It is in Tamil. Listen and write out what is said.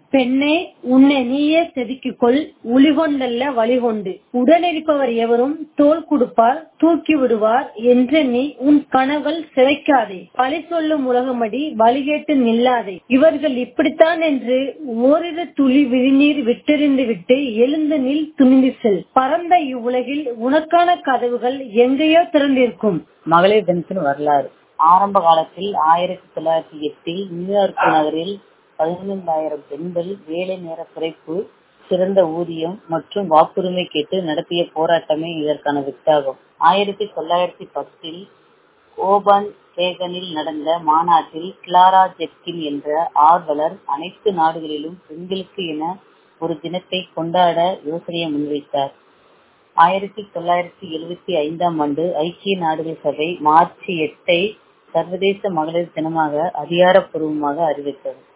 பெண்ணே உன்னை நீயே செதுக்கிக்கொள் உளிகொண்டல்ல வழிகொண்டு உடனிருப்பவர் எவரும் தோள் கொடுப்பார் தூக்கி விடுவார் என்றெண்ணி உன் கனவுகள் சிதைக்காதே பழி சொல்லும் உலகமடி வழிகேட்டு நில்லாதே இவர்கள் இப்படித்தான் என்று ஓரிரு துளி விழிநீர் விட்டெறிந்து விட்டு எழுந்து நில் துணிந்து செல் பரந்த இவ்வுலகில் உனக்கான கதவுகள் எங்கேயோ திறந்திருக்கும் மகளிர் தினத்தின் வரலாறு ஆரம்ப காலத்தில் ஆயிரத்தி தொள்ளாயிரத்தி எட்டில் நியூயார்க் நகரில் பதினைந்தாயிரம் பெண்கள் வேலை நேர குறைப்பு சிறந்த ஊதியம் மற்றும் வாக்குரிமை கேட்டு நடத்திய போராட்டமே இதற்கான வித்தாகும் ஆயிரத்தி தொள்ளாயிரத்தி பத்தில் ஓபான் சேகனில் நடந்த மாநாட்டில் கிளாரா ஜெட்கின் என்ற ஆர்வலர் அனைத்து நாடுகளிலும் பெண்களுக்கு என ஒரு தினத்தை கொண்டாட யோசனையை முன்வைத்தார் ஆயிரத்தி தொள்ளாயிரத்தி எழுபத்தி ஐந்தாம் ஆண்டு ஐக்கிய நாடுகள் சபை மார்ச் எட்டை சர்வதேச மகளிர் தினமாக அதிகாரப்பூர்வமாக அறிவித்தது